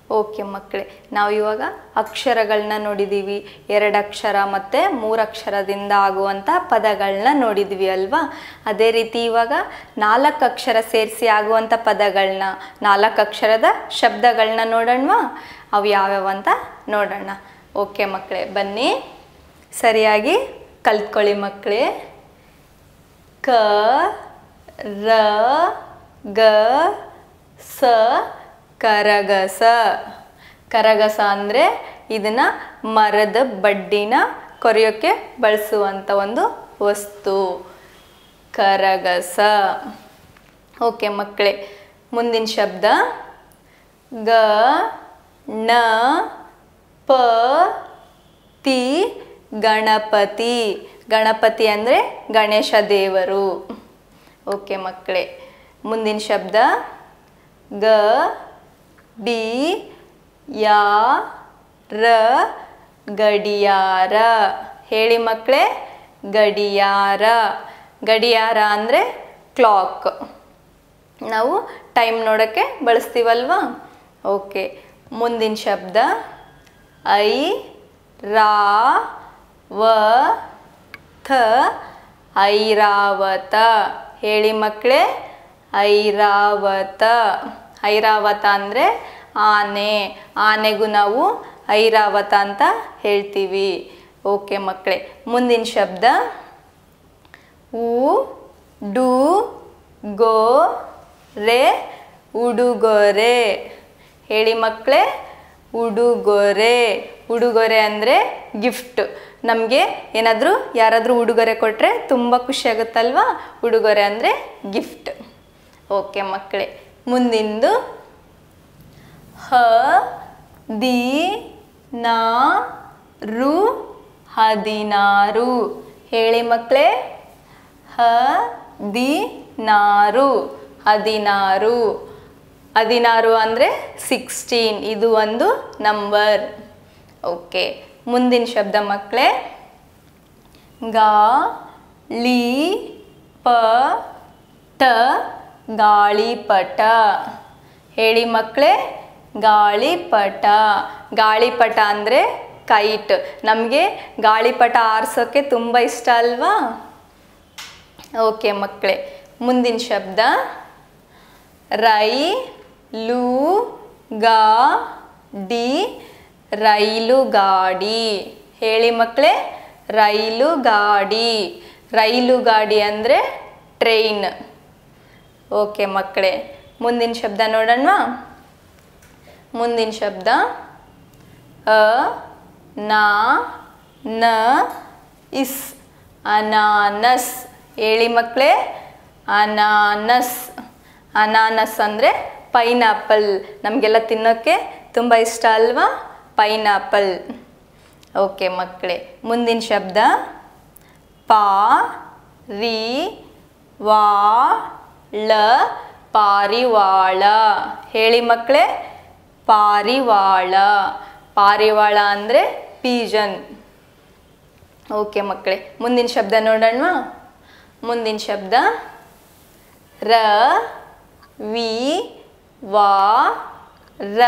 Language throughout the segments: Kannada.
ಓಕೆ ಮಕ್ಕಳೇ ನಾವು ಇವಾಗ ಅಕ್ಷರಗಳನ್ನ ನೋಡಿದ್ದೀವಿ ಎರಡು ಅಕ್ಷರ ಮತ್ತು ಮೂರು ಅಕ್ಷರದಿಂದ ಆಗುವಂಥ ಪದಗಳನ್ನ ನೋಡಿದ್ವಿ ಅಲ್ವಾ ಅದೇ ರೀತಿ ಇವಾಗ ನಾಲ್ಕು ಅಕ್ಷರ ಸೇರಿಸಿ ಆಗುವಂಥ ಪದಗಳನ್ನ ನಾಲ್ಕು ಅಕ್ಷರದ ಶಬ್ದಗಳನ್ನ ನೋಡೋಣವಾ ಅವು ಯಾವ್ಯಾವ ಅಂತ ನೋಡೋಣ ಓಕೆ ಮಕ್ಕಳೇ ಬನ್ನಿ ಸರಿಯಾಗಿ ಕಲ್ತ್ಕೊಳ್ಳಿ ಮಕ್ಕಳೇ ಕ ರ ಗ ಸ ಕರಗಸ ಕರಗಸ ಅಂದರೆ ಇದನ್ನ ಮರದ ಬಡ್ಡಿನ ಕೊರೆಯೋಕ್ಕೆ ಬಳಸುವಂಥ ಒಂದು ವಸ್ತು ಕರಗಸ ಓಕೆ ಮಕ್ಕಳೇ ಮುಂದಿನ ಶಬ್ದ ಗ ಣ ಪ ತಿ ಗಣಪತಿ ಗಣಪತಿ ಅಂದರೆ ಗಣೇಶ ದೇವರು ಓಕೆ ಮಕ್ಕಳೇ ಮುಂದಿನ ಶಬ್ದ ಗ ಡಿ ಯಾ ರ ಗಡಿಯಾರ ಹೇಳಿ ಮಕ್ಕಳೇ ಗಡಿಯಾರ ಗಡಿಯಾರ ಅಂದರೆ ಕ್ಲಾಕ್ ನಾವು ಟೈಮ್ ನೋಡೋಕ್ಕೆ ಬಳಸ್ತೀವಲ್ವಾ ಓಕೆ ಮುಂದಿನ ಶಬ್ದ ಐ ರಾ ವ ಥ ಐರಾವತ ಹೇಳಿ ಮಕ್ಕಳೇ ಐರಾವತ ಐರಾವತ ಅಂದರೆ ಆನೆ ಆನೆಗೂ ನಾವು ಐರಾವತ ಅಂತ ಹೇಳ್ತೀವಿ ಓಕೆ ಮಕ್ಕಳೇ ಮುಂದಿನ ಶಬ್ದ ಉ ಡು ಗೋ ರೇ ಉಡುಗೊರೆ ಹೇಳಿ ಮಕ್ಕಳೇ ಉಡುಗೊರೆ ಉಡುಗೊರೆ ಅಂದರೆ ಗಿಫ್ಟ್ ನಮಗೆ ಏನಾದರೂ ಯಾರಾದರೂ ಉಡುಗೊರೆ ಕೊಟ್ಟರೆ ತುಂಬ ಖುಷಿ ಆಗುತ್ತಲ್ವಾ ಉಡುಗೊರೆ ಅಂದರೆ ಗಿಫ್ಟ್ ಓಕೆ ಮಕ್ಕಳೇ ಮುಂದಿಂದು ಹ ದಿ ನಾ ರು ಹದಿನಾರು ಹೇಳಿ ಮಕ್ಕಳೇ ಹ ದಿ ನಾರು ಹದಿನಾರು ಹದಿನಾರು ಅಂದರೆ ಸಿಕ್ಸ್ಟೀನ್ ಇದು ಒಂದು ನಂಬರ್ ಓಕೆ ಮುಂದಿನ ಶಬ್ದ ಮಕ್ಕಳೇ ಗಾ ಲಿ ಪ ಟ ಗಾಳಿಪಟ ಹೇಳಿ ಮಕ್ಕಳೇ ಗಾಳಿಪಟ ಗಾಳಿಪಟ ಅಂದರೆ ಕೈಟ್ ನಮಗೆ ಗಾಳಿಪಟ ಆರಿಸೋಕ್ಕೆ ತುಂಬ ಇಷ್ಟ ಅಲ್ವಾ ಓಕೆ ಮಕ್ಕಳೇ ಮುಂದಿನ ಶಬ್ದ ರೈ ಲು ಗಾ ಡಿ ರೈಲು ಗಾಡಿ ಹೇಳಿ ಮಕ್ಕಳೇ ರೈಲು ಗಾಡಿ ರೈಲು ಗಾಡಿ ಅಂದರೆ ಟ್ರೈನ್ ಓಕೆ ಮಕ್ಕಳೇ ಮುಂದಿನ ಶಬ್ದ ನೋಡೋಣವಾ ಮುಂದಿನ ಶಬ್ದ ಅ ನಾ ನ ಇಸ್ ಅನಾನಸ್ ಹೇಳಿ ಮಕ್ಕಳೇ ಅನಾನಸ್ ಅನಾನಸ್ ಅಂದರೆ ಪೈನಾಪಲ್ ನಮಗೆಲ್ಲ ತಿನ್ನೋಕ್ಕೆ ತುಂಬ ಇಷ್ಟ ಅಲ್ವಾ ಪೈನಾಪಲ್ ಓಕೆ ಮಕ್ಕಳೇ ಮುಂದಿನ ಶಬ್ದ ಪಾ ರಿ ವಾ ಳ ಪಾರಿವಾಳ ಹೇಳಿ ಮಕ್ಕಳೇ ಪಾರಿವಾಳ ಪಾರಿವಾಳ ಅಂದರೆ ಪೀಜನ್ ಓಕೆ ಮಕ್ಕಳೇ ಮುಂದಿನ ಶಬ್ದ ನೋಡೋಣವಾ ಮುಂದಿನ ಶಬ್ದ ರ ವಿ ವಾ ರ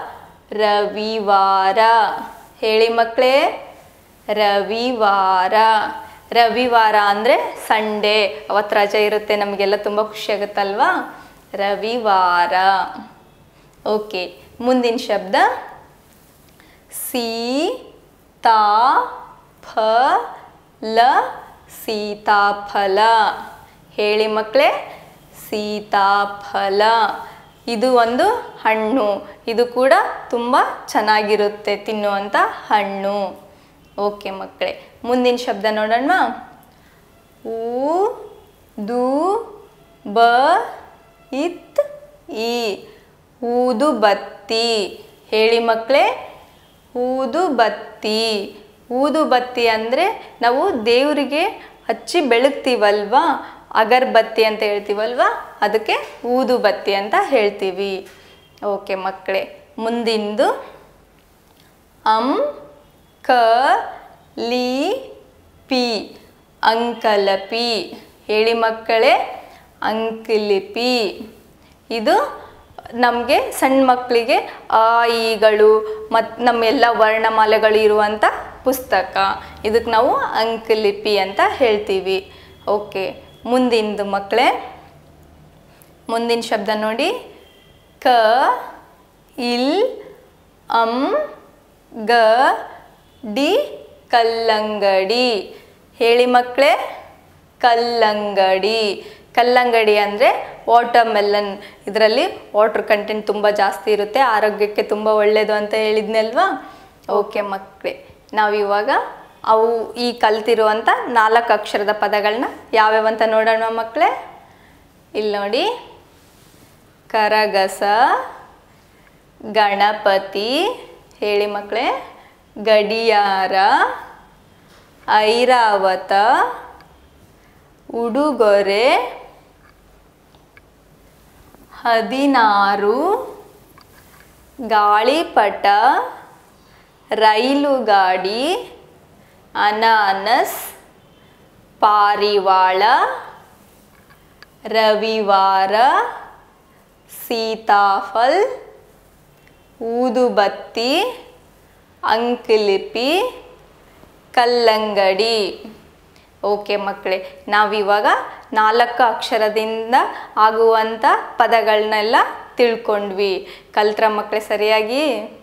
ರವಿವಾರ ಹೇಳಿ ಮಕ್ಕಳೇ ರವಿವಾರ ರವಿವಾರ ಅಂದರೆ ಸಂಡೇ ಅವತ್ತು ರಜೆ ಇರುತ್ತೆ ನಮಗೆಲ್ಲ ತುಂಬ ಖುಷಿ ಆಗುತ್ತಲ್ವಾ ರವಿವಾರ ಓಕೆ ಮುಂದಿನ ಶಬ್ದ ಸಿ ತಾ ಫ ಲ ಸೀತಾಫಲ ಹೇಳಿ ಮಕ್ಕಳೇ ಸೀತಾಫಲ ಇದು ಒಂದು ಹಣ್ಣು ಇದು ಕೂಡ ತುಂಬ ಚೆನ್ನಾಗಿರುತ್ತೆ ತಿನ್ನುವಂಥ ಹಣ್ಣು ಓಕೆ ಮಕ್ಕಳೇ ಮುಂದಿನ ಶಬ್ದ ನೋಡೋಣ ಊ ದು ಬ ಇತ್ ಈ ಊದು ಬತ್ತಿ ಹೇಳಿ ಮಕ್ಕಳೇ ಊದು ಬತ್ತಿ ಊದು ಬತ್ತಿ ಅಂದರೆ ನಾವು ದೇವರಿಗೆ ಹಚ್ಚಿ ಬೆಳಗ್ತೀವಲ್ವಾ ಅಗರ್ಬತ್ತಿ ಅಂತ ಹೇಳ್ತೀವಲ್ವಾ ಅದಕ್ಕೆ ಊದು ಬತ್ತಿ ಅಂತ ಹೇಳ್ತೀವಿ ಓಕೆ ಮಕ್ಕಳೇ ಮುಂದಿಂದು ಅಂ ಕ ಲಿ ಪಿ ಅಂಕಲಪಿ ಹೇಳಿ ಮಕ್ಕಳೇ ಅಂಕಲಿಪಿ ಇದು ನಮಗೆ ಸಣ್ಣ ಮಕ್ಕಳಿಗೆ ಆ ಈಗಳು ಮತ್ತು ನಮ್ಮೆಲ್ಲ ವರ್ಣಮಾಲೆಗಳು ಇರುವಂಥ ಪುಸ್ತಕ ಇದಕ್ಕೆ ನಾವು ಅಂಕಲಿಪಿ ಅಂತ ಹೇಳ್ತೀವಿ ಓಕೆ ಮುಂದಿಂದು ಮಕ್ಕಳೇ ಮುಂದಿನ ಶಬ್ದ ನೋಡಿ ಕ ಇಲ್ ಅಂ ಗ ಡಿ ಕಲ್ಲಂಗಡಿ ಹೇಳಿ ಮಕ್ಕಳೇ ಕಲ್ಲಂಗಡಿ ಕಲ್ಲಂಗಡಿ ಅಂದರೆ ವಾಟರ್ ಮೆಲನ್ ಇದರಲ್ಲಿ ವಾಟರ್ ಕಂಟೆಂಟ್ ತುಂಬ ಜಾಸ್ತಿ ಇರುತ್ತೆ ಆರೋಗ್ಯಕ್ಕೆ ತುಂಬ ಒಳ್ಳೆಯದು ಅಂತ ಹೇಳಿದ್ನಲ್ವಾ ಓಕೆ ಮಕ್ಕಳೇ ನಾವಿವಾಗ ಅವು ಈ ಕಲ್ತಿರುವಂಥ ನಾಲ್ಕು ಅಕ್ಷರದ ಪದಗಳನ್ನ ಯಾವ್ಯಾವಂತ ನೋಡೋಣ ಮಕ್ಕಳೇ ಇಲ್ಲಿ ನೋಡಿ ಕರಗಸ ಗಣಪತಿ ಹೇಳಿ ಮಕ್ಕಳೇ ಗಡಿಯಾರ ಐರಾವತ ಉಡುಗೊರೆ ಹದಿನಾರು ಗಾಳಿಪಟ ರೈಲು ಗಾಡಿ ಅನಾನಸ್ ಪಾರಿವಾಳ ರವಿವಾರ ಸೀತಾಫಲ್ ಊದುಬತ್ತಿ ಅಂಕಲಿಪಿ ಕಲ್ಲಂಗಡಿ ಓಕೆ ಮಕ್ಕಳೇ ನಾವಿವಾಗ ನಾಲ್ಕು ಅಕ್ಷರದಿಂದ ಆಗುವಂಥ ಪದಗಳನ್ನೆಲ್ಲ ತಿಳ್ಕೊಂಡ್ವಿ ಕಲ್ತ್ರ ಮಕ್ಕಳೇ ಸರಿಯಾಗಿ